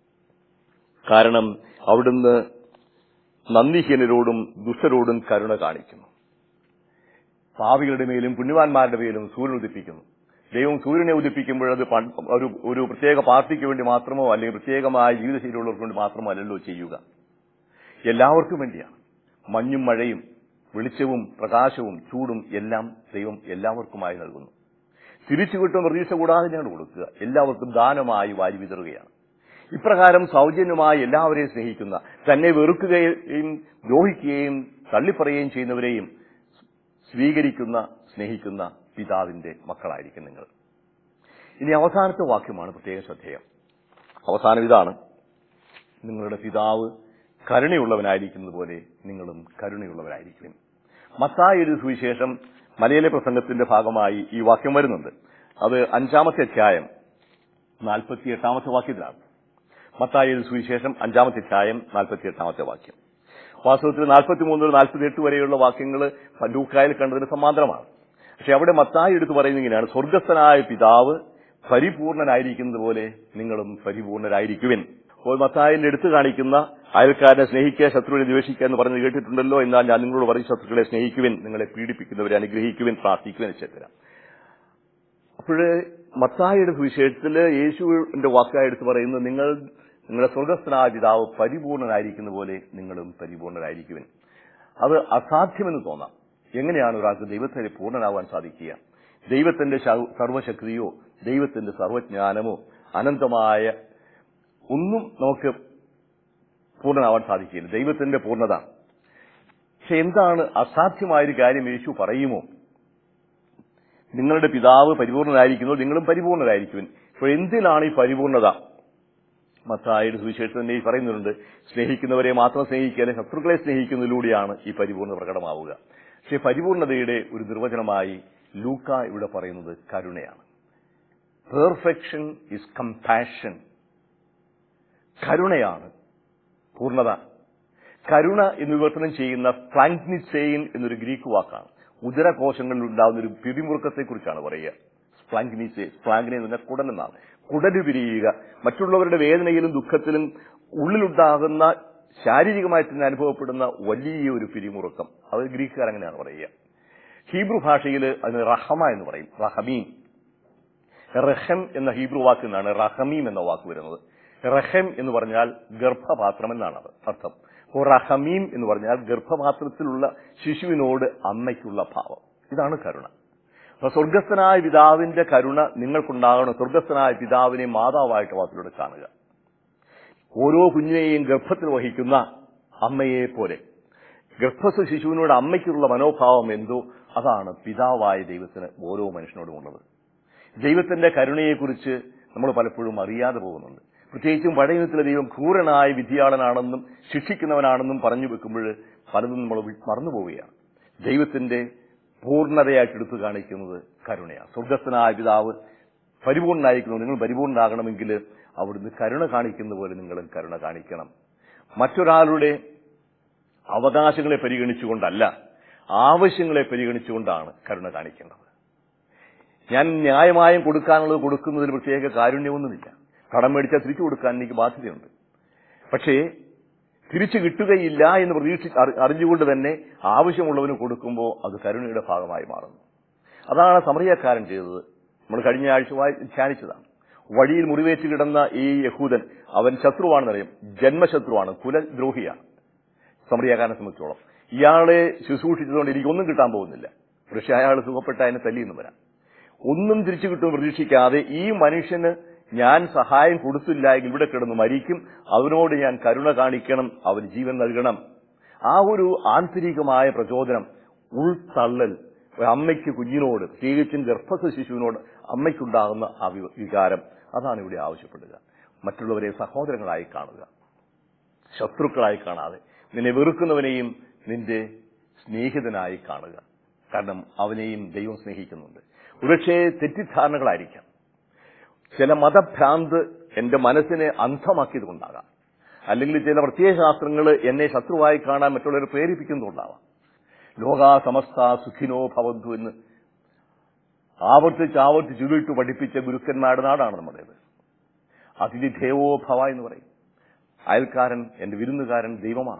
കാരണം അവിടുന്ന് നന്ദിഹീനരോടും ദുഷ്ടരോടും കരുണ കാണിക്കുന്നു പാവികളുടെ മേലും പുണ്യവാന്മാരുടെ മേലും സൂര്യൻ ഉദിപ്പിക്കുന്നു ദൈവം സൂര്യനെ ഉദിപ്പിക്കുമ്പോൾ അത് പൺ- ഒരു ഒരു പ്രത്യേക പാർട്ടിക്ക് വേണ്ടി മാത്രമോ അല്ലെങ്കിൽ പ്രത്യേകമായ ജീവിതശൈലിയുള്ളവർക്ക് വേണ്ടി മാത്രമോ അല്ലല്ലോ ചെയ്യുക എല്ലാവർക്കും വേണ്ടിയാണ് മഞ്ഞും മഴയും വെളിച്ചവും പ്രകാശവും ചൂടും എല്ലാം ദൈവം എല്ലാവർക്കുമായി നൽകുന്നു തിരിച്ചു കിട്ടും പ്രതീക്ഷ കൂടാതെ ഞങ്ങൾ കൊടുക്കുക എല്ലാവർക്കും ദാനമായി വാരി വിതറുകയാണ് ഇപ്രകാരം സൗജന്യമായി എല്ലാവരെയും സ്നേഹിക്കുന്ന തന്നെ വെറുക്കുകയും ദ്രോഹിക്കുകയും തള്ളിപ്പറയുകയും ചെയ്യുന്നവരെയും സ്വീകരിക്കുന്ന സ്നേഹിക്കുന്ന പിതാവിന്റെ മക്കളായിരിക്കും നിങ്ങൾ ഇനി അവസാനത്തെ വാക്യമാണ് പ്രത്യേക ശ്രദ്ധേയം അവസാനം ഇതാണ് നിങ്ങളുടെ പിതാവ് കരുണയുള്ളവനായിരിക്കുന്നത് പോലെ നിങ്ങളും കരുണയുള്ളവരായിരിക്കും മത്തായി ഒരു സുവിശേഷം മലയാള പ്രസംഗത്തിന്റെ ഭാഗമായി ഈ വാക്യം വരുന്നുണ്ട് അത് അഞ്ചാമത്തെ അധ്യായം നാൽപ്പത്തി എട്ടാമത്തെ വാക്യത്തിലാണ് മത്തായി ഒരു സുവിശേഷം അഞ്ചാമത്തെ അധ്യായം നാൽപ്പത്തി എട്ടാമത്തെ വാക്യം വാസ്തവത്തിൽ നാൽപ്പത്തിമൂന്ന് മുതൽ നാൽപ്പത്തി എട്ട് വരെയുള്ള വാക്യങ്ങൾ ലൂക്കായിൽ കണ്ടതിന് സമാന്തരമാണ് പക്ഷെ അവിടെ മത്തായി എടുത്ത് പറയുന്നത് ഇങ്ങനെയാണ് സ്വർഗസ്ഥനായ പിതാവ് പരിപൂർണനായിരിക്കുന്നത് പോലെ നിങ്ങളും പരിപൂർണരായിരിക്കുവിൻ അപ്പോൾ മത്തായിൽ എടുത്തു കാണിക്കുന്ന അയൽക്കാരനെ സ്നേഹിക്കുക ശത്രുവിനെ ദ്വേഷിക്കുക എന്ന് പറഞ്ഞ് കേട്ടിട്ടുണ്ടല്ലോ എന്നാൽ ഞാൻ നിങ്ങളോട് പറയും ശത്രുക്കളെ സ്നേഹിക്കുവിൻ നിങ്ങളെ പീഡിപ്പിക്കുന്നവരെ അനുഗ്രഹിക്കുവിൻ പ്രാർത്ഥിക്കുവിൻ etc അപ്പോഴ് മത്തായിയുടെ സുവിശേഷത്തിൽ യേശുവിന്റെ വാക്കായി എടുത്ത് പറയുന്നത് നിങ്ങൾ നിങ്ങളുടെ സ്വർഗസ്ഥനായ പിതാവ് പരിപൂർണനായിരിക്കുന്ന പോലെ നിങ്ങളും പരിപൂർണരായിരിക്കുവിൻ അത് അസാധ്യമെന്ന് തോന്നാം എങ്ങനെയാണ് ഒരാൾക്ക് ദൈവത്തെ പൂർണ്ണനാവാൻ സാധിക്കുക ദൈവത്തിന്റെ ശ- സർവശക്തിയോ ദൈവത്തിന്റെ സർവജ്ഞാനമോ അനന്തമായ ഒന്നും നമുക്ക് പൂർണ്ണനാവാൻ സാധിക്കില്ല ദൈവത്തിന്റെ പൂർണ്ണത പക്ഷെ എന്താണ് അസാധ്യമായൊരു കാര്യം യേശു പറയുമോ നിങ്ങളുടെ പിതാവ് പരിപൂർണനായിരിക്കുന്നു നിങ്ങളും പരിപൂർണരായിരിക്കുവിൻ ഇപ്പോൾ എന്തിലാണ് ഈ പരിപൂർണത മത്തായുടെ സുവിശേഷം തന്നെ ഈ പറയുന്നുണ്ട് സ്നേഹിക്കുന്നവരെ മാത്രം സ്നേഹിക്കാതെ ശത്രുക്കളെ സ്നേഹിക്കുന്നതിലൂടെയാണ് ഈ പരിപൂർണ്ണ പ്രകടമാവുക പക്ഷേ പരിപൂർണതയുടെ ഒരു നിർവചനമായി ലൂക്ക ഇവിടെ പറയുന്നത് കരുണയാണ് പെർഫെക്ഷൻ ഇസ് കമ്പാഷൻ കരുണയാണ് പൂർണ്ണത കരുണ എന്ന് വിവർത്തനം ചെയ്യുന്ന ഫ്ലാങ്ക്നിസെയിൻ എന്നൊരു ഗ്രീക്ക് വാക്കാണ് ഉദരകോശങ്ങളിൽ ഉണ്ടാകുന്ന ഒരു പിരിമുറുക്കത്തെക്കുറിച്ചാണ് പറയുക സ്പ്ലാങ്കിനിസെ സ്പ്ലാങ്കിനെ എന്ന് പറഞ്ഞാൽ കുടലെന്നാണ് കുടല് പിരിയുക മറ്റുള്ളവരുടെ വേദനയിലും ദുഃഖത്തിലും ഉള്ളിലുണ്ടാകുന്ന ശാരീരികമായി തന്നെ അനുഭവപ്പെടുന്ന വലിയ ഒരു പിരിമുറുക്കം അത് ഗ്രീക്കുകാർ അങ്ങനെയാണ് പറയുക ഹീബ്രു ഭാഷയിൽ അതിന് റഹമ എന്ന് പറയും റഹമീം റഹം എന്ന ഹീബ്രു വാക്കിൽ നിന്നാണ് റഹമീം എന്ന വാക്ക് വരുന്നത് റഹം എന്ന് പറഞ്ഞാൽ ഗർഭപാത്രം എന്നാണ് അത് അർത്ഥം അപ്പോൾ റഹമീം എന്ന് പറഞ്ഞാൽ ഗർഭപാത്രത്തിലുള്ള ശിശുവിനോട് അമ്മയ്ക്കുള്ള ഭാവം ഇതാണ് കരുണ അപ്പൊ സ്വർഗസ്ഥനായ പിതാവിന്റെ കരുണ നിങ്ങൾക്കുണ്ടാകണം സ്വർഗസ്ഥനായ പിതാവിനെ മാതാവായിട്ട് വാക്കിലൂടെ കാണുക ഓരോ കുഞ്ഞിനെയും ഗർഭത്തിൽ വഹിക്കുന്ന അമ്മയെ പോലെ ഗർഭസ്ഥ ശിശുവിനോട് അമ്മയ്ക്കുള്ള മനോഭാവം എന്തോ അതാണ് പിതാവായ ദൈവത്തിന് ഓരോ മനുഷ്യനോടും ഉള്ളത് ദൈവത്തിന്റെ കരുണയെക്കുറിച്ച് നമ്മൾ പലപ്പോഴും അറിയാതെ പോകുന്നുണ്ട് പ്രത്യേകിച്ചും പഴയത്തിലെ ദൈവം ക്രൂരനായ വിധിയാളനാണെന്നും ശിക്ഷിക്കുന്നവനാണെന്നും പറഞ്ഞു വെക്കുമ്പോൾ പലതും നമ്മൾ മറന്നുപോവുകയാണ് ദൈവത്തിന്റെ പൂർണ്ണതയായിട്ട് എടുത്തു കാണിക്കുന്നത് കരുണയാണ് സ്വർഗസ്ഥനായ പിതാവ് പരിപൂർണനായിരിക്കുന്നു നിങ്ങൾ പരിപൂർണനാകണമെങ്കിൽ അവിടുന്ന് കരുണ കാണിക്കുന്ന പോലെ നിങ്ങളും കരുണ കാണിക്കണം മറ്റൊരാളുടെ അവകാശങ്ങളെ പരിഗണിച്ചുകൊണ്ടല്ല ആവശ്യങ്ങളെ പരിഗണിച്ചുകൊണ്ടാണ് കരുണ കാണിക്കേണ്ടത് ഞാൻ ന്യായമായും കൊടുക്കാനുള്ളത് കൊടുക്കുന്നതിൽ പ്രത്യേക കാരുണ്യമൊന്നുമില്ല കടം മേടിച്ചാൽ തിരിച്ചു കൊടുക്കാൻ എനിക്ക് ബാധ്യതയുണ്ട് പക്ഷേ തിരിച്ചു കിട്ടുകയില്ല എന്ന് പ്രതീക്ഷ അറി- അറിഞ്ഞുകൊണ്ട് തന്നെ ആവശ്യമുള്ളവന് കൊടുക്കുമ്പോൾ അത് കരുണയുടെ ഭാഗമായി മാറുന്നു അതാണ് സമറിയക്കാരൻ ചെയ്തത് നമ്മൾ കഴിഞ്ഞ ആഴ്ച വായി- ധ്യാനിച്ചതാണ് വഴിയിൽ മുറിവേറ്റ് കിടന്ന ഈ യഹൂദൻ അവൻ ശത്രുവാണെന്നറിയാം ജന്മശത്രുവാണ് കുലദ്രോഹിയാണ് സമറിയാക്കാരനെ സംബന്ധിച്ചോളം ഇയാളെ ശുശ്രൂഷിച്ചതുകൊണ്ട് എനിക്കൊന്നും കിട്ടാൻ പോകുന്നില്ല പക്ഷെ അയാൾ സുഖപ്പെട്ട അതിനെ തല്ലിയെന്ന് വരാം ഒന്നും തിരിച്ചു കിട്ടുമെന്ന് പ്രതീക്ഷിക്കാതെ ഈ മനുഷ്യന് ഞാൻ സഹായം കൊടുത്തില്ല എങ്കിൽ ഇവിടെ കിടന്ന് മരിക്കും അവനോട് ഞാൻ കരുണ കാണിക്കണം അവന് ജീവൻ നൽകണം ആ ഒരു ആന്തരികമായ പ്രചോദനം ഉൾത്തള്ളൽ ഒരു അമ്മയ്ക്ക് കുഞ്ഞിനോട് പ്രത്യേകിച്ചും ഗർഭസ്ഥ ശിശുവിനോട് അമ്മയ്ക്കുണ്ടാകുന്ന ആ വി- വികാരം അതാണ് ഇവിടെ ആവശ്യപ്പെടുക മറ്റുള്ളവരെ സഹോദരങ്ങളായി കാണുക ശത്രുക്കളായി കാണാതെ നിന്നെ വെറുക്കുന്നവനെയും നിന്റെ സ്നേഹിതനായി കാണുക കാരണം അവനെയും ദൈവം സ്നേഹിക്കുന്നുണ്ട് ഒരുപക്ഷേ തെറ്റിദ്ധാരണകളായിരിക്കാം ചില മതഭ്രാന്ത് എന്റെ മനസ്സിനെ അന്ധമാക്കിയത് കൊണ്ടാകാം അല്ലെങ്കിൽ ചില പ്രത്യയശാസ്ത്രങ്ങൾ എന്നെ ശത്രുവായി കാണാൻ മറ്റുള്ളവരെ പ്രേരിപ്പിക്കുന്നതുകൊണ്ടാവാം ലോകാ സമസ്ത സുഖിനോ ഭവന്തു എന്ന് ആവർത്തിച്ച് ആവർത്തിച്ച് ചുരുട്ട് പഠിപ്പിച്ച ഗുരുക്കന്മാരുടെ നാടാണ് നമ്മുടേത് അതിഥി ദേവോ ഭവ എന്ന് പറയും അയൽക്കാരൻ എന്റെ വിരുന്നുകാരൻ ദൈവമാണ്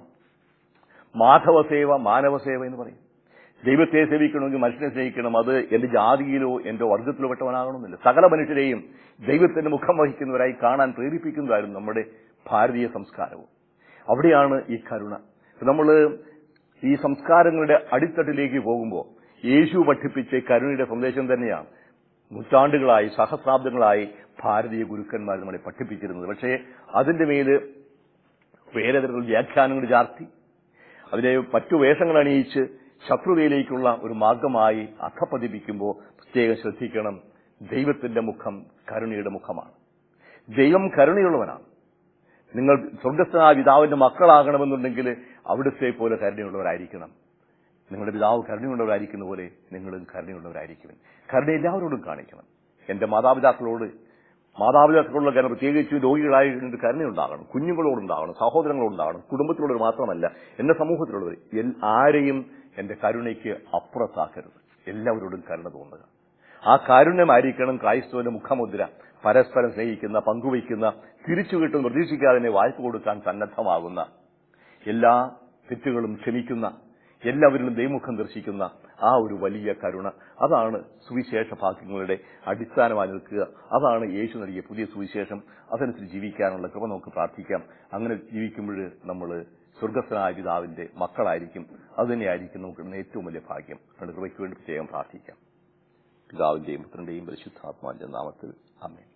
മാധവസേവ മാനവസേവ എന്ന് പറയും ദൈവത്തെ സേവിക്കണമെങ്കിൽ മനുഷ്യനെ സ്നേഹിക്കണം അത് എന്റെ ജാതിയിലോ എന്റെ വർഗത്തിലോ പെട്ടവനാകണമെന്നില്ല സകല മനുഷ്യരെയും ദൈവത്തിന്റെ മുഖം വഹിക്കുന്നവരായി കാണാൻ പ്രേരിപ്പിക്കുന്നതായിരുന്നു നമ്മുടെ ഭാരതീയ സംസ്കാരവും അവിടെയാണ് ഈ കരുണ നമ്മൾ ഈ സംസ്കാരങ്ങളുടെ അടിത്തട്ടിലേക്ക് പോകുമ്പോൾ യേശു പഠിപ്പിച്ച ഈ കരുണയുടെ സന്ദേശം തന്നെയാണ് നൂറ്റാണ്ടുകളായി സഹസ്രാബ്ദങ്ങളായി ഭാരതീയ ഗുരുക്കന്മാർ നമ്മളെ പഠിപ്പിച്ചിരുന്നത് പക്ഷേ അതിന്റെ മേല് വേറെ തരത്തിലുള്ള വ്യാഖ്യാനങ്ങൾ ചാർത്തി അതിനെ മറ്റു വേഷങ്ങൾ അണിയിച്ച് ശത്രുതയിലേക്കുള്ള ഒരു മാർഗമായി അധപ്പതിപ്പിക്കുമ്പോൾ പ്രത്യേകം ശ്രദ്ധിക്കണം ദൈവത്തിന്റെ മുഖം കരുണയുടെ മുഖമാണ് ദൈവം കരുണയുള്ളവനാണ് നിങ്ങൾ സ്വർഗസ്ഥനായ പിതാവിന്റെ മക്കളാകണമെന്നുണ്ടെങ്കിൽ അവിടുത്തെ പോലെ കരുണയുള്ളവരായിരിക്കണം നിങ്ങളുടെ പിതാവ് കരുണയുള്ളവരായിരിക്കുന്ന പോലെ നിങ്ങളും കരുണയുള്ളവരായിരിക്കും കരുണ എല്ലാവരോടും കാണിക്കണം എന്റെ മാതാപിതാക്കളോട് മാതാപിതാക്കളുള്ള കാരണം പ്രത്യേകിച്ച് രോഗികളായി കരുണയുണ്ടാകണം കുഞ്ഞുങ്ങളോടുണ്ടാകണം സഹോദരങ്ങളോടുണ്ടാകണം കുടുംബത്തിലുള്ളവർ മാത്രമല്ല എന്റെ സമൂഹത്തിലുള്ളവർ എൽ- ആരെയും എന്റെ കരുണയ്ക്ക് അപ്പുറത്താക്കരുത് എല്ലാവരോടും കരുണ തോന്നുക ആ കാരുണ്യമായിരിക്കണം ക്രൈസ്തവന്റെ മുഖമുദ്ര പരസ്പരം സ്നേഹിക്കുന്ന പങ്കുവയ്ക്കുന്ന തിരിച്ചു കിട്ടും പ്രതീക്ഷിക്കാതെ തന്നെ വായ്പ കൊടുക്കാൻ സന്നദ്ധമാകുന്ന എല്ലാ തെറ്റുകളും ക്ഷമിക്കുന്ന എല്ലാവരിലും ദൈവമുഖം ദർശിക്കുന്ന ആ ഒരു വലിയ കരുണ അതാണ് സുവിശേഷ ഭാഗ്യങ്ങളുടെ അടിസ്ഥാനമായി നിൽക്കുക അതാണ് യേശു നൽകിയ പുതിയ സുവിശേഷം അതനുസരിച്ച് ജീവിക്കാനുള്ള കൃപ നമുക്ക് പ്രാർത്ഥിക്കാം അങ്ങനെ ജീവിക്കുമ്പോൾ നമ്മൾ സ്വർഗസ്ഥനായ പിതാവിന്റെ മക്കളായിരിക്കും അതുതന്നെയായിരിക്കും നമുക്ക് കിട്ടുന്ന ഏറ്റവും വലിയ ഭാഗ്യം അതുകൊണ്ട് കൃപയ്ക്ക് വേണ്ടി പ്രത്യേകം പ്രാർത്ഥിക്കാം പിതാവിന്റെയും പുത്രന്റെയും പരിശുദ്ധാത്മാവിന്റെ നാമത്തിൽ അമ്മേ